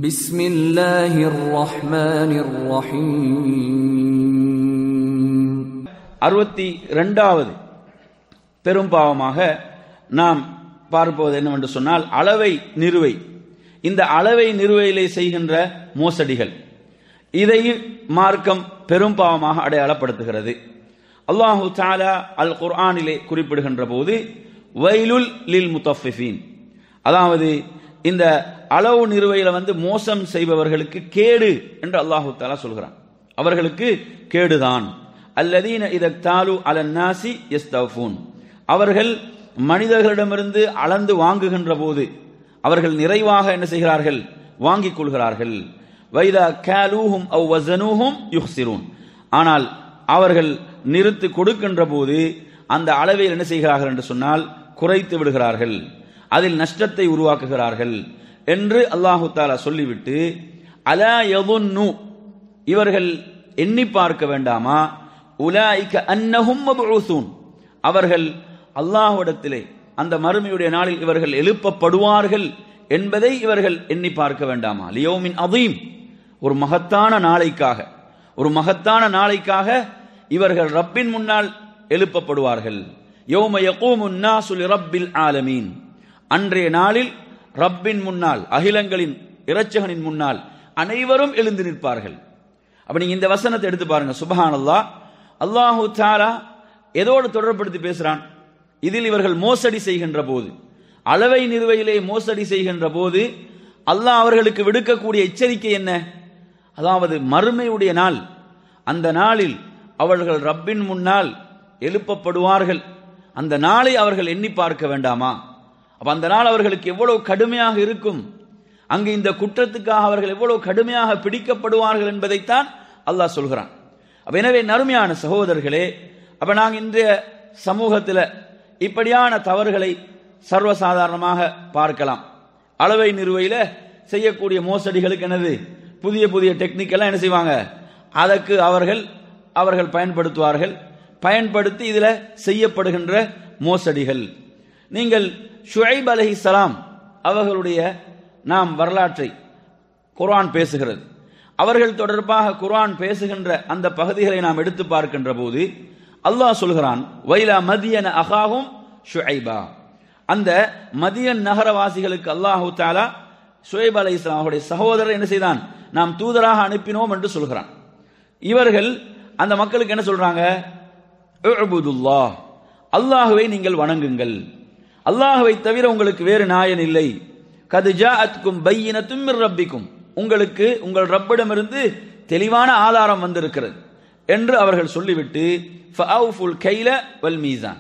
بسم الله الرحمن الرحيم அறுபத்தி ரெண்டாவது பெரும் பாவமாக நாம் பார்ப்பது என்னவென்று சொன்னால் அளவை நிறுவை இந்த அளவை நிறுவையிலே செய்கின்ற மோசடிகள் இதை மார்க்கம் பெரும் பாவமாக அடையாளப்படுத்துகிறது அல்லாஹு தாலா அல் குர்ஆனிலே குறிப்பிடுகின்ற போது வைலுல் லில் முத்தஃபிஃபீன் அதாவது இந்த அளவு நிறுவையில வந்து மோசம் செய்பவர்களுக்கு கேடு என்று அல்லாஹு தாலா சொல்கிறான் அவர்களுக்கு கேடுதான் அல்லதீன இதக்தாலு அலன் நாசி எஸ்தஃபூன் அவர்கள் மனிதர்களிடமிருந்து அளந்து வாங்குகின்ற போது அவர்கள் நிறைவாக என்ன செய்கிறார்கள் வாங்கிக் கொள்கிறார்கள் வைதா கேலூஹும் அவ் வசனூஹும் யுஹ்சிரூன் ஆனால் அவர்கள் நிறுத்து கொடுக்கின்ற போது அந்த அளவில் என்ன செய்கிறார்கள் என்று சொன்னால் குறைத்து விடுகிறார்கள் அதில் நஷ்டத்தை உருவாக்குகிறார்கள் என்று அல்லாஹு தாலா சொல்லிவிட்டு அலா யதுன்னு இவர்கள் எண்ணி பார்க்க வேண்டாமா உலாய்க்க அன்னஹும் மபூசூன் அவர்கள் அல்லாஹ்விடத்திலே அந்த மறுமையுடைய நாளில் இவர்கள் எழுப்பப்படுவார்கள் என்பதை இவர்கள் எண்ணி பார்க்க வேண்டாமா லியோமின் அதீம் ஒரு மகத்தான நாளைக்காக ஒரு மகத்தான நாளைக்காக இவர்கள் ரப்பின் முன்னால் எழுப்பப்படுவார்கள் யோம யகூமுன் நாசு ரப்பில் ஆலமீன் அன்றைய நாளில் ரப்பின் முன்னால் அகிலங்களின் இரட்சகனின் முன்னால் அனைவரும் எழுந்து நிற்பார்கள் அப்ப நீங்க இந்த வசனத்தை எடுத்து பாருங்க சுபஹானல்லா அல்லாஹு தாலா எதோடு தொடர்படுத்தி பேசுறான் இதில் இவர்கள் மோசடி செய்கின்ற போது அளவை நிறுவையிலே மோசடி செய்கின்ற போது அல்லாஹ் அவர்களுக்கு விடுக்கக்கூடிய எச்சரிக்கை என்ன அதாவது மறுமையுடைய நாள் அந்த நாளில் அவர்கள் ரப்பின் முன்னால் எழுப்பப்படுவார்கள் அந்த நாளை அவர்கள் எண்ணி பார்க்க வேண்டாமா அப்ப அந்த நாள் அவர்களுக்கு எவ்வளவு கடுமையாக இருக்கும் அங்கு இந்த குற்றத்துக்காக அவர்கள் எவ்வளவு கடுமையாக பிடிக்கப்படுவார்கள் என்பதைத்தான் அல்லாஹ் சொல்கிறான் அப்ப எனவே நறுமையான சகோதரர்களே அப்ப நாங்க இன்றைய சமூகத்தில் இப்படியான தவறுகளை சர்வசாதாரணமாக பார்க்கலாம் அளவை நிறுவையில் செய்யக்கூடிய மோசடிகளுக்கு என்னது புதிய புதிய டெக்னிக் எல்லாம் என்ன செய்வாங்க அதற்கு அவர்கள் அவர்கள் பயன்படுத்துவார்கள் பயன்படுத்தி இதில் செய்யப்படுகின்ற மோசடிகள் நீங்கள் ஷுஐப் அலஹி சலாம் அவர்களுடைய நாம் வரலாற்றை குர்ஆன் பேசுகிறது அவர்கள் தொடர்பாக குர்ஆன் பேசுகின்ற அந்த பகுதிகளை நாம் எடுத்து பார்க்கின்ற போது அல்லாஹ் சொல்கிறான் வைலா மதியன அகாகும் ஷுஐபா அந்த மதியன் நகரவாசிகளுக்கு அல்லாஹு தாலா ஷுஐப் அலை இஸ்லாம் அவருடைய சகோதரர் என்ன செய்தான் நாம் தூதராக அனுப்பினோம் என்று சொல்கிறான் இவர்கள் அந்த மக்களுக்கு என்ன சொல்றாங்க உஅ்புதுல்லாஹ் அல்லாஹுவை நீங்கள் வணங்குங்கள் அல்லாஹுவை தவிர உங்களுக்கு வேறு நாயன் இல்லை கது ஜாஅத்கும் பையினத்தும் மிர் ரப்பிக்கும் உங்களுக்கு உங்கள் ரப்பிடமிருந்து தெளிவான ஆதாரம் வந்திருக்கிறது என்று அவர்கள் சொல்லிவிட்டு ஃபஅவுஃபுல் கைல வல் மீசான்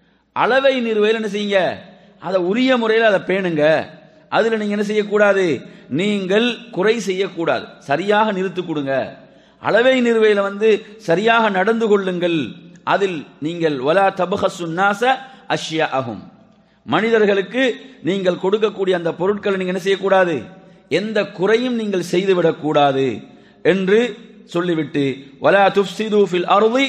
அளவை நிறுவையில் என்ன செய்யுங்க அதை உரிய முறையில் அதை பேணுங்க அதில் நீங்க என்ன செய்யக்கூடாது நீங்கள் குறை செய்யக்கூடாது சரியாக நிறுத்து கொடுங்க அளவை நிறுவையில் வந்து சரியாக நடந்து கொள்ளுங்கள் அதில் நீங்கள் வலா தபஹசுன்னாச அஷ்யா அகும் மனிதர்களுக்கு நீங்கள் கொடுக்கக்கூடிய அந்த பொருட்களை நீங்க என்ன செய்யக்கூடாது எந்த குறையும் நீங்கள் செய்துவிடக் கூடாது என்று சொல்லிவிட்டு வலா துஃப்சிது ஃபில் அர்தி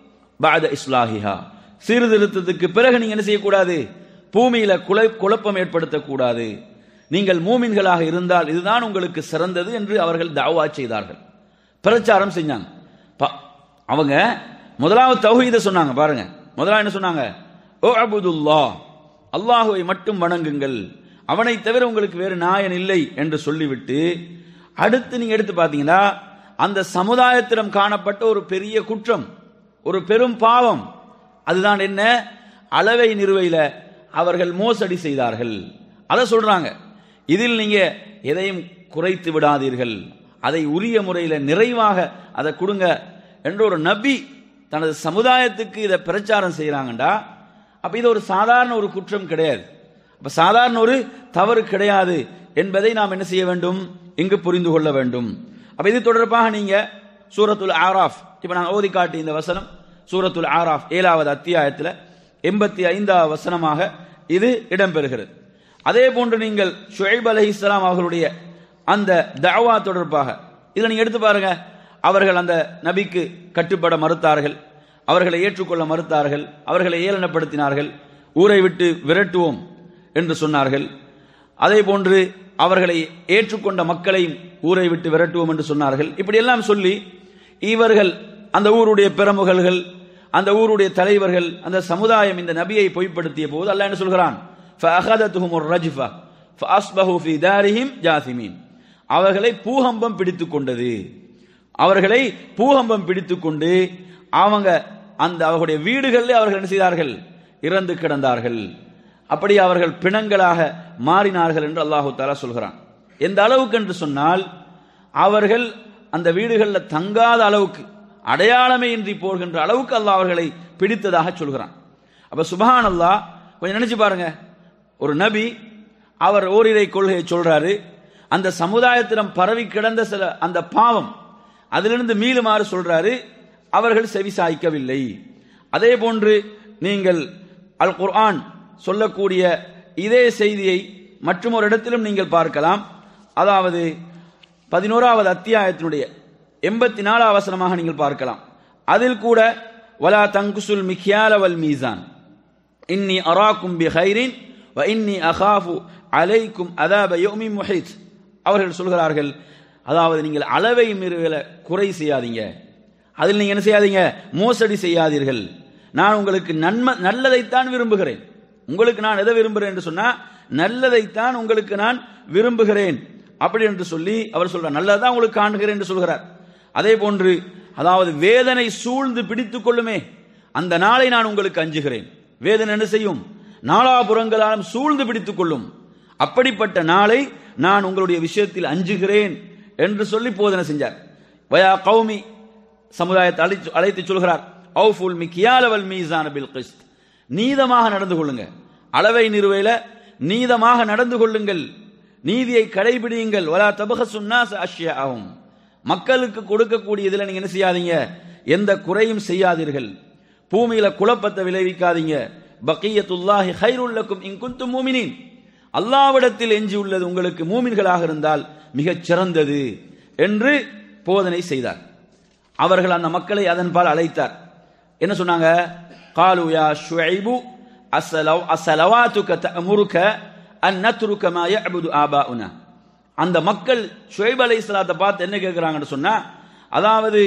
பஅத இஸ்லாஹிஹா சீர்திருத்தத்துக்கு பிறகு நீங்க என்ன செய்யக்கூடாது பூமியில குலை குழப்பம் ஏற்படுத்தக்கூடாது நீங்கள் மூமின்களாக இருந்தால் இதுதான் உங்களுக்கு சிறந்தது என்று அவர்கள் தாவா செய்தார்கள் பிரச்சாரம் செஞ்சாங்க ப- அவங்க முதலாவது தௌஹீத சொன்னாங்க பாருங்க முதலாவது என்ன சொன்னாங்க ஓ அபுதுல்லா அல்லாஹுவை மட்டும் வணங்குங்கள் அவனை தவிர உங்களுக்கு வேறு நாயன் இல்லை என்று சொல்லிவிட்டு அடுத்து நீங்க எடுத்து பார்த்தீங்கன்னா அந்த சமுதாயத்திடம் காணப்பட்ட ஒரு பெரிய குற்றம் ஒரு பெரும் பாவம் அதுதான் என்ன அளவை நிறுவையில அவர்கள் மோசடி செய்தார்கள் அதை சொல்றாங்க இதில் நீங்க எதையும் குறைத்து விடாதீர்கள் அதை உரிய முறையில் நிறைவாக அதை கொடுங்க என்ற ஒரு நபி தனது சமுதாயத்துக்கு இதை பிரச்சாரம் செய்யறாங்கடா அப்ப இது ஒரு சாதாரண ஒரு குற்றம் கிடையாது அப்ப சாதாரண ஒரு தவறு கிடையாது என்பதை நாம் என்ன செய்ய வேண்டும் இங்கு புரிந்து கொள்ள வேண்டும் அப்ப இது தொடர்பாக நீங்க சூரத்துல் ஆராஃப் இப்ப நான் ஓதி காட்டி இந்த வசனம் சூரத்துல் ஆராஃப் ஏழாவது அத்தியாயத்தில் எண்பத்தி ஐந்தாவது வசனமாக இது இடம்பெறுகிறது அதே போன்று நீங்கள் ஷுஐப் அலைஹிஸ்ஸலாம் அவர்களுடைய அந்த தஅவா தொடர்பாக இதில் நீங்க எடுத்து பாருங்க அவர்கள் அந்த நபிக்கு கட்டுப்பட மறுத்தார்கள் அவர்களை ஏற்றுக்கொள்ள மறுத்தார்கள் அவர்களை ஏளனப்படுத்தினார்கள் ஊரை விட்டு விரட்டுவோம் என்று சொன்னார்கள் அதே போன்று அவர்களை ஏற்றுக்கொண்ட மக்களையும் ஊரை விட்டு விரட்டுவோம் என்று சொன்னார்கள் இப்படி எல்லாம் சொல்லி இவர்கள் அந்த ஊருடைய பிரமுகர்கள் அந்த ஊருடைய தலைவர்கள் அந்த சமுதாயம் இந்த நபியை பொய்ப்படுத்திய போது அல்லாஹ் என்ன சொல்கிறான் فَأَخَذَتْهُمُ الرَّجْفَةُ فَأَصْبَحُوا فِي دَارِهِمْ جَاثِمِينَ அவர்களை பூகம்பம் பிடித்துக் கொண்டது அவர்களை பூகம்பம் பிடித்துக் கொண்டு அவங்க அந்த அவர்களுடைய வீடுகளில் அவர்கள் என்ன செய்தார்கள் இறந்து கிடந்தார்கள் அப்படி அவர்கள் பிணங்களாக மாறினார்கள் என்று அல்லாஹு தாலா சொல்கிறான் எந்த அளவுக்கு என்று சொன்னால் அவர்கள் அந்த வீடுகளில் தங்காத அளவுக்கு அடையாளமே இன்றி போகின்ற அளவுக்கு அல்லாஹ் அவர்களை பிடித்ததாக சொல்கிறான் அப்ப சுபஹான் அல்லாஹ் கொஞ்சம் நினைச்சு பாருங்க ஒரு நபி அவர் ஓரிரை கொள்கையை சொல்றாரு அந்த சமுதாயத்திடம் பரவி கிடந்த சில அந்த பாவம் அதிலிருந்து மீளுமாறு சொல்றாரு அவர்கள் செவி சாய்க்கவில்லை அதே போன்று நீங்கள் அல் குர்ஆன் சொல்லக்கூடிய இதே செய்தியை மற்றும் ஒரு இடத்திலும் நீங்கள் பார்க்கலாம் அதாவது பதினோராவது அத்தியாயத்தினுடைய எண்பத்தி நாலாவது வசனமாக நீங்கள் பார்க்கலாம் அதில் கூட வலா தங்குசுல் மிக்யால வல் மீசான் இன்னி அராக்கும் பி ஹைரின் வ இன்னி அகாஃபு அலைக்கும் அதாப யோமி முஹித் அவர்கள் சொல்கிறார்கள் அதாவது நீங்கள் அளவை மீறுதல குறை செய்யாதீங்க அதில் நீங்க என்ன செய்யாதீங்க மோசடி செய்யாதீர்கள் நான் உங்களுக்கு நன்மை நல்லதைத்தான் விரும்புகிறேன் உங்களுக்கு நான் எதை விரும்புகிறேன் என்று சொன்னா நல்லதைத்தான் உங்களுக்கு நான் விரும்புகிறேன் அப்படி என்று சொல்லி அவர் சொல்றார் நல்லதான் உங்களுக்கு காணுகிறேன் என்று சொல்கிறார் அதே போன்று அதாவது வேதனை சூழ்ந்து பிடித்துக் கொள்ளுமே அந்த நாளை நான் உங்களுக்கு அஞ்சுகிறேன் வேதனை என்ன செய்யும் நாலாபுறங்களாலும் சூழ்ந்து பிடித்துக் கொள்ளும் அப்படிப்பட்ட நாளை நான் உங்களுடைய விஷயத்தில் அஞ்சுகிறேன் என்று சொல்லி போதனை செஞ்சார் வயா கௌமி சமுதாயத்தை அழைத்து அழைத்து சொல்கிறார் அவுஃபுல் மிக்கியாலவல் மீசான பில் கிஸ்த் நீதமாக நடந்து கொள்ளுங்க அளவை நிறுவையில நீதமாக நடந்து கொள்ளுங்கள் நீதியை கடைபிடியுங்கள் வலா தபக சுன்னாச அஷ்யா ஆகும் மக்களுக்கு கொடுக்கக்கூடிய இதில் நீங்க என்ன செய்யாதீங்க எந்த குறையும் செய்யாதீர்கள் பூமியில குழப்பத்தை விளைவிக்காதீங்க பக்கியத்துல்லாஹி ஹைருல்லக்கும் இங்குந்தும் மூமினின் அல்லாவிடத்தில் எஞ்சி உள்ளது உங்களுக்கு மூமின்களாக இருந்தால் மிகச் சிறந்தது என்று போதனை செய்தார் அவர்கள் அந்த மக்களை அதன்பால் அழைத்தார் என்ன சொன்னாங்க காலு யா ஷுஐபு அஸ்ஸலவ் அஸ்ஸலவாத்துக தஅமுருக அன் நத்ருக மா யஅபுது ஆபாஉனா அந்த மக்கள் ஷுஐப் அலைஹிஸ்ஸலாத்தை பார்த்து என்ன கேட்கிறாங்கன்னு சொன்னா அதாவது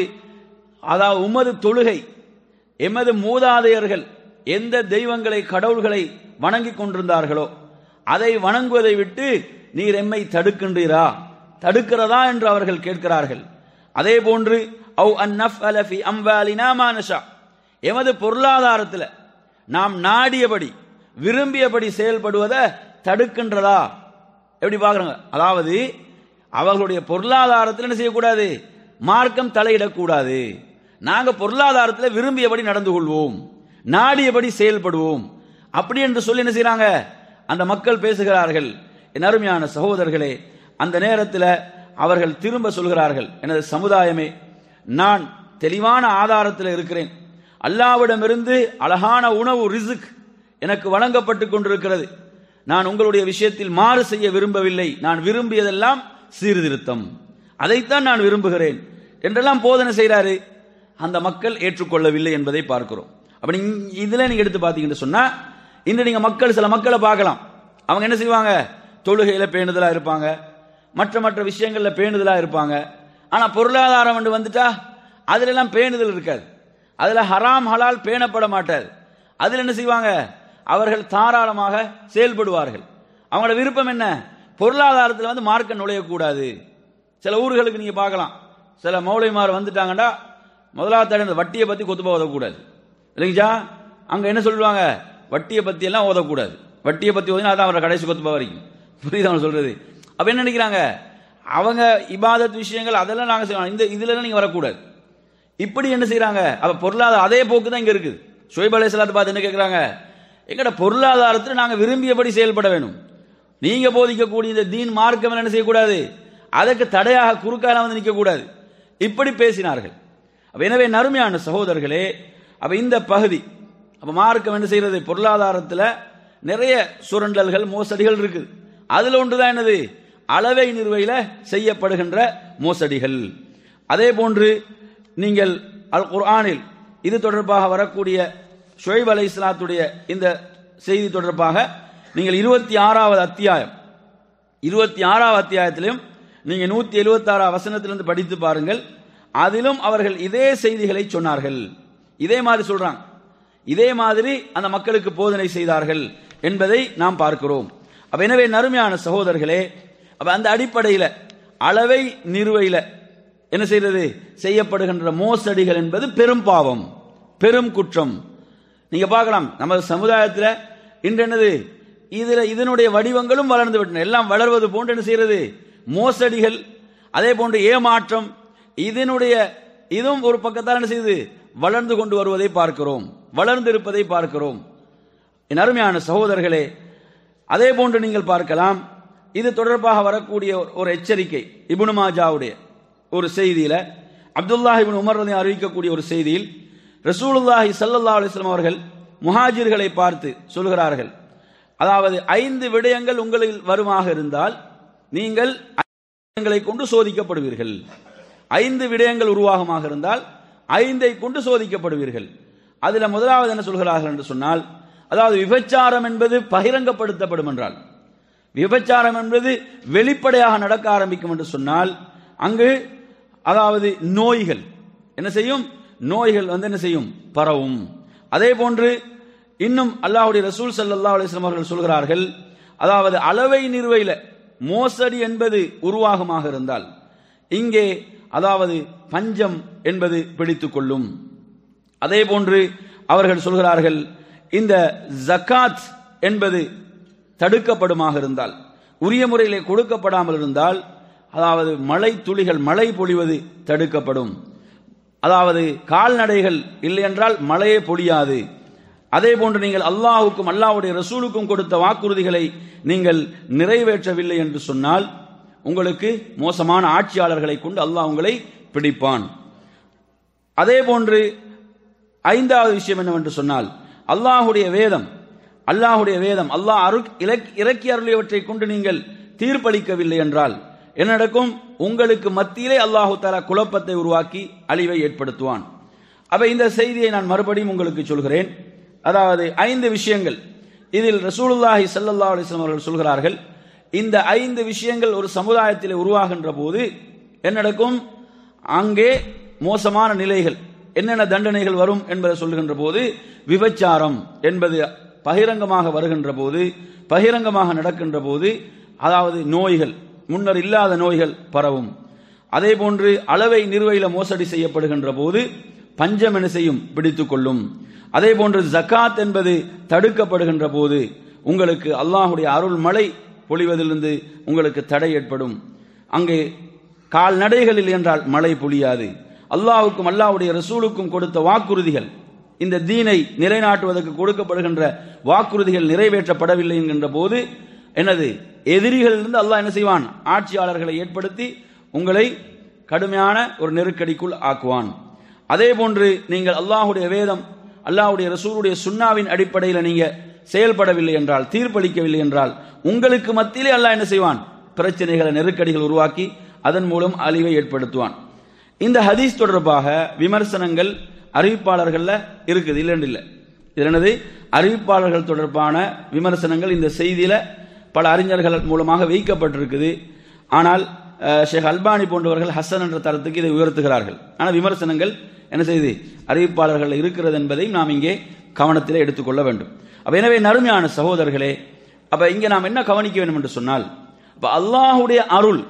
அதாவது உமது தொழுகை எமது மூதாதையர்கள் எந்த தெய்வங்களை கடவுள்களை வணங்கிக் கொண்டிருந்தார்களோ அதை வணங்குவதை விட்டு நீர் எம்மை தடுக்கின்றீரா தடுக்கிறதா என்று அவர்கள் கேட்கிறார்கள் அதே போன்று அவு அந்நஃப் அலஃபி அம்வாலினா மானஷா எமது பொருளாதாரத்தில் நாம் நாடியபடி விரும்பியபடி செயல்படுவதை தடுக்கின்றதா எப்படி பார்க்குறாங்க அதாவது அவர்களுடைய பொருளாதாரத்தில் என்ன செய்யக்கூடாது மார்க்கம் தலையிடக்கூடாது நாங்க பொருளாதாரத்தில் விரும்பியபடி நடந்து கொள்வோம் நாடியபடி செயல்படுவோம் அப்படி என்று சொல்லி என்ன செய்யறாங்க அந்த மக்கள் பேசுகிறார்கள் என் அருமையான சகோதரர்களே அந்த நேரத்தில் அவர்கள் திரும்ப சொல்கிறார்கள் எனது சமுதாயமே நான் தெளிவான ஆதாரத்தில் இருக்கிறேன் அல்லாவிடமிருந்து அழகான உணவு ரிசுக் எனக்கு வழங்கப்பட்டு கொண்டிருக்கிறது நான் உங்களுடைய விஷயத்தில் மாறு செய்ய விரும்பவில்லை நான் விரும்பியதெல்லாம் சீர்திருத்தம் அதைத்தான் நான் விரும்புகிறேன் என்றெல்லாம் போதனை செய்கிறாரு அந்த மக்கள் ஏற்றுக்கொள்ளவில்லை என்பதை பார்க்கிறோம் அப்படி இதுல நீங்க எடுத்து பார்த்தீங்கன்னு சொன்னா இன்று நீங்க மக்கள் சில மக்களை பார்க்கலாம் அவங்க என்ன செய்வாங்க தொழுகையில பேணுதலா இருப்பாங்க மற்ற மற்ற விஷயங்கள்ல பேணுதலா இருப்பாங்க ஆனா பொருளாதாரம் என்று வந்துட்டா அதுல எல்லாம் பேணுதல் இருக்காது அதுல ஹராம் ஹலால் பேணப்பட மாட்டாது அதுல என்ன செய்வாங்க அவர்கள் தாராளமாக செயல்படுவார்கள் அவங்களோட விருப்பம் என்ன பொருளாதாரத்தில் வந்து மார்க்க நுழையக்கூடாது சில ஊர்களுக்கு நீங்க பார்க்கலாம் சில மௌளைமார் வந்துட்டாங்கடா முதலாவது தடவை இந்த வட்டியை பத்தி கொத்துப்பா ஓதக்கூடாது இல்லைங்களா அங்க என்ன சொல்லுவாங்க வட்டியை பத்தி எல்லாம் ஓதக்கூடாது வட்டியை பத்தி ஓதினா அதான் அவரை கடைசி கொத்துப்பா வரைக்கும் புரியுது அவங்க சொல்றது அப்ப என்ன நினைக்கிறாங்க அவங்க இபாதத் விஷயங்கள் அதெல்லாம் நாங்க செய்வோம் இந்த இதுல நீங்க வரக்கூடாது இப்படி என்ன செய்யறாங்க அப்ப பொருளாதார அதே போக்கு தான் இங்க இருக்குது ஷோய்ப் அலையாத்து பார்த்து என்ன கேட்கிறாங்க எங்கட பொருளாதாரத்தில் நாங்க விரும்பியபடி செயல்பட வேணும் நீங்க போதிக்கக்கூடிய இந்த தீன் மார்க்கம் என்ன செய்யக்கூடாது அதற்கு தடையாக குறுக்கால வந்து நிற்க கூடாது இப்படி பேசினார்கள் அப்ப எனவே நறுமையான சகோதரர்களே அப்ப இந்த பகுதி அப்ப மார்க்கம் என்ன செய்யறது பொருளாதாரத்தில் நிறைய சுரண்டல்கள் மோசடிகள் இருக்குது அதுல ஒன்றுதான் என்னது அளவை நிறுவையில செய்யப்படுகின்ற மோசடிகள் அதே போன்று நீங்கள் அல் குர்ஆனில் இது தொடர்பாக வரக்கூடிய ஷுவைப் அலை இஸ்லாத்துடைய இந்த செய்தி தொடர்பாக நீங்கள் இருபத்தி ஆறாவது அத்தியாயம் இருபத்தி ஆறாவது அத்தியாயத்திலும் நீங்க நூத்தி எழுபத்தி ஆறாம் வசனத்திலிருந்து படித்து பாருங்கள் அதிலும் அவர்கள் இதே செய்திகளை சொன்னார்கள் இதே மாதிரி சொல்றாங்க இதே மாதிரி அந்த மக்களுக்கு போதனை செய்தார்கள் என்பதை நாம் பார்க்கிறோம் அப்ப எனவே நறுமையான சகோதரர்களே அப்ப அந்த அடிப்படையில அளவை நிறுவையில என்ன செய்யறது செய்யப்படுகின்ற மோசடிகள் என்பது பெரும் பாவம் பெரும் குற்றம் நீங்க பார்க்கலாம் நமது சமுதாயத்தில் இன்று என்னது இதுல இதனுடைய வடிவங்களும் வளர்ந்து விட்டன எல்லாம் வளர்வது போன்று என்ன செய்யறது மோசடிகள் அதே போன்று ஏமாற்றம் இதனுடைய இதுவும் ஒரு பக்கத்தால் என்ன செய்யுது வளர்ந்து கொண்டு வருவதை பார்க்கிறோம் வளர்ந்து இருப்பதை பார்க்கிறோம் என் அருமையான சகோதரர்களே அதே போன்று நீங்கள் பார்க்கலாம் இது தொடர்பாக வரக்கூடிய ஒரு எச்சரிக்கை இபுனு மாஜாவுடைய ஒரு செய்தியில அப்துல்லாஹ் இப்னு உமர் ரலியல்லாஹு அறிவிக்கக்கூடிய ஒரு செய்தியில் ரசூலுல்லாஹி ஸல்லல்லாஹு அலைஹி வஸல்லம் அவர்கள் முஹாஜிர்களை பார்த்து சொல்கிறார்கள் அதாவது ஐந்து விடயங்கள் உங்களில் வருமாக இருந்தால் நீங்கள் விடயங்களை கொண்டு சோதிக்கப்படுவீர்கள் ஐந்து விடயங்கள் உருவாகமாக இருந்தால் ஐந்தை கொண்டு சோதிக்கப்படுவீர்கள் அதுல முதலாவது என்ன சொல்கிறார்கள் என்று சொன்னால் அதாவது விபச்சாரம் என்பது பகிரங்கப்படுத்தப்படும் என்றால் விபச்சாரம் என்பது வெளிப்படையாக நடக்க ஆரம்பிக்கும் என்று சொன்னால் அங்கு அதாவது நோய்கள் என்ன செய்யும் நோய்கள் வந்து என்ன செய்யும் பரவும் அதே போன்று இன்னும் அல்லாஹ்வுடைய ரசூல் ஸல்லல்லாஹு அலைஹி வஸல்லம் அவர்கள் சொல்கிறார்கள் அதாவது அளவை நிறுவையில மோசடி என்பது உருவாகமாக இருந்தால் இங்கே அதாவது பஞ்சம் என்பது பிடித்துக் கொள்ளும் அதே போன்று அவர்கள் சொல்கிறார்கள் இந்த ஜகாத் என்பது தடுக்கப்படுமாக இருந்தால் உரிய முறையிலே கொடுக்கப்படாமல் இருந்தால் அதாவது மழை துளிகள் மழை பொழிவது தடுக்கப்படும் அதாவது கால்நடைகள் இல்லை என்றால் மழையே பொழியாது அதே போன்று நீங்கள் அல்லாஹுக்கும் அல்லாஹ்வுடைய ரசூலுக்கும் கொடுத்த வாக்குறுதிகளை நீங்கள் நிறைவேற்றவில்லை என்று சொன்னால் உங்களுக்கு மோசமான ஆட்சியாளர்களை கொண்டு அல்லாஹ் உங்களை பிடிப்பான் அதே போன்று ஐந்தாவது விஷயம் என்னவென்று சொன்னால் அல்லாஹுடைய வேதம் அல்லாஹுடைய வேதம் அல்லாஹ் அரு இலக்- இறக்கி அருளியவற்றை கொண்டு நீங்கள் தீர்ப்பளிக்கவில்லை என்றால் என்ன நடக்கும் உங்களுக்கு மத்தியிலே அல்லாஹு தாலா குழப்பத்தை உருவாக்கி அழிவை ஏற்படுத்துவான் அப்ப இந்த செய்தியை நான் மறுபடியும் உங்களுக்கு சொல்கிறேன் அதாவது ஐந்து விஷயங்கள் இதில் ரசூலுல்லாஹி ஸல்லல்லாஹு அலைஹி வஸல்லம் அவர்கள் சொல்கிறார்கள் இந்த ஐந்து விஷயங்கள் ஒரு சமுதாயத்திலே உருவாகின்ற போது என்ன நடக்கும் அங்கே மோசமான நிலைகள் என்னென்ன தண்டனைகள் வரும் என்பதை சொல்லுகின்ற போது விபச்சாரம் என்பது பகிரங்கமாக வருகின்ற போது பகிரங்கமாக நடக்கின்ற போது அதாவது நோய்கள் முன்னர் இல்லாத நோய்கள் பரவும் அதே போன்று அளவை நிறுவையில மோசடி செய்யப்படுகின்ற போது பஞ்சம் என்ன செய்யும் பிடித்துக் கொள்ளும் அதே போன்று ஜகாத் என்பது தடுக்கப்படுகின்ற போது உங்களுக்கு அல்லாஹுடைய அருள் மழை பொழிவதிலிருந்து உங்களுக்கு தடை ஏற்படும் அங்கே கால்நடைகளில் என்றால் மழை பொழியாது அல்லாஹ்வுக்கும் அல்லாஹ்வுடைய ரசூலுக்கும் கொடுத்த வாக்குறுதிகள் இந்த தீனை நிலைநாட்டுவதற்கு கொடுக்கப்படுகின்ற வாக்குறுதிகள் நிறைவேற்றப்படவில்லை என்கின்ற போது என்னது எதிரிகளிலிருந்து அல்லாஹ் என்ன செய்வான் ஆட்சியாளர்களை ஏற்படுத்தி உங்களை கடுமையான ஒரு நெருக்கடிக்குள் ஆக்குவான் அதே போன்று நீங்கள் அல்லாஹ்வுடைய வேதம் அல்லாஹ்வுடைய ரசூலுடைய சுன்னாவின் அடிப்படையில் நீங்க செயல்படவில்லை என்றால் தீர்ப்பளிக்கவில்லை என்றால் உங்களுக்கு மத்தியிலே அல்லாஹ் என்ன செய்வான் பிரச்சனைகளை நெருக்கடிகள் உருவாக்கி அதன் மூலம் அழிவை ஏற்படுத்துவான் இந்த ஹதீஸ் தொடர்பாக விமர்சனங்கள் அறிவிப்பாளர்கள்ல இருக்குது இல்லைன்னு இல்லை இது என்னது அறிவிப்பாளர்கள் தொடர்பான விமர்சனங்கள் இந்த செய்தியில பல அறிஞர்கள் மூலமாக வைக்கப்பட்டிருக்குது ஆனால் அஹ், ஷேக் அல்பானி போன்றவர்கள் ஹசன் என்ற தரத்துக்கு இதை உயர்த்துகிறார்கள் ஆனால் விமர்சனங்கள் என்ன செய்து அறிவிப்பாளர்கள் இருக்கிறது என்பதையும் நாம் இங்கே கவனத்தில் எடுத்துக்கொள்ள வேண்டும் அப்ப எனவே நறுமையான சகோதரர்களே அப்ப இங்கே நாம் என்ன கவனிக்க வேண்டும் என்று சொன்னால் அப்ப அல்லாஹுடைய அருள்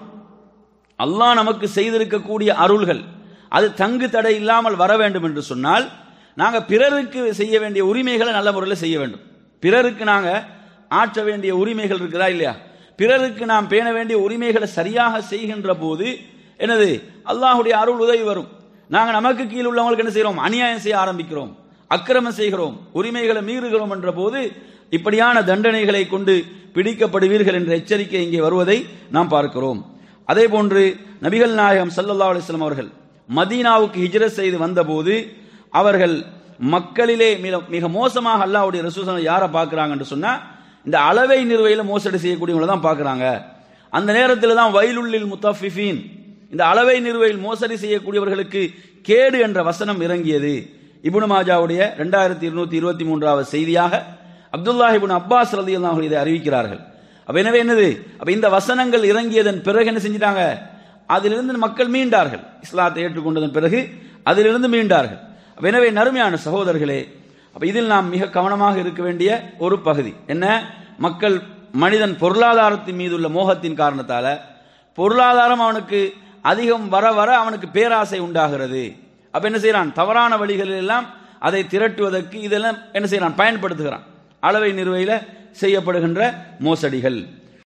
அல்லாஹ் நமக்கு செய்திருக்கக்கூடிய அருள்கள் அது தங்கு தடை இல்லாமல் வர வேண்டும் என்று சொன்னால் நாங்க பிறருக்கு செய்ய வேண்டிய உரிமைகளை நல்ல முறையில் செய்ய வேண்டும் பிறருக்கு நாங்க ஆற்ற வேண்டிய உரிமைகள் இருக்குதா இல்லையா பிறருக்கு நாம் பேண வேண்டிய உரிமைகளை சரியாக செய்கின்ற போது என்னது அல்லாஹுடைய அருள் உதவி வரும் நாங்க நமக்கு கீழ் உள்ளவங்களுக்கு என்ன செய்றோம் அநியாயம் செய்ய ஆரம்பிக்கிறோம் அக்கிரமம் செய்கிறோம் உரிமைகளை மீறுகிறோம் என்ற போது இப்படியான தண்டனைகளை கொண்டு பிடிக்கப்படுவீர்கள் என்ற எச்சரிக்கை இங்கே வருவதை நாம் பார்க்கிறோம் அதே போன்று நபிகள் நாயகம் ஸல்லல்லாஹு அலைஹி வஸல்லம் அவர்கள் மதீனாவுக்கு ஹிஜ்ரத் செய்து வந்தபோது அவர்கள் மக்களிலே மிக மிக மோசமாக அல்லாஹ்வுடைய ரசூல் யாரை பார்க்கறாங்க என்று சொன்னா இந்த அளவை நிறுவையில மோசடி செய்யக்கூடியவங்களை தான் பார்க்கறாங்க அந்த நேரத்தில் தான் வயலுள்ளில் முத்தஃபிஃபீன் இந்த அளவை நிறுவையில் மோசடி செய்யக்கூடியவர்களுக்கு கேடு என்ற வசனம் இறங்கியது இப்னு மாஜாவுடைய ரெண்டாயிரத்தி இருநூத்தி இருபத்தி மூன்றாவது செய்தியாக அப்துல்லாஹ் இப்னு அப்பாஸ் ரலியல்லாஹு இதை அறிவிக்கிறார்கள் அப்ப எனவே என்னது அப்ப இந்த வசனங்கள் இறங்கியதன் பிறகு என்ன செஞ்சிட்டாங்க அதிலிருந்து மக்கள் மீண்டார்கள் இஸ்லாத்தை ஏற்றுக்கொண்டதன் பிறகு அதிலிருந்து மீண்டார்கள் அப்ப எனவே நறுமையான சகோதரர்களே அப்ப இதில் நாம் மிக கவனமாக இருக்க வேண்டிய ஒரு பகுதி என்ன மக்கள் மனிதன் பொருளாதாரத்தின் மீது உள்ள மோகத்தின் காரணத்தால பொருளாதாரம் அவனுக்கு அதிகம் வர வர அவனுக்கு பேராசை உண்டாகிறது அப்ப என்ன செய்யறான் தவறான வழிகளில் எல்லாம் அதை திரட்டுவதற்கு இதெல்லாம் என்ன செய்யறான் பயன்படுத்துகிறான் அளவை நிறுவையில செய்யப்படுகின்ற மோசடிகள்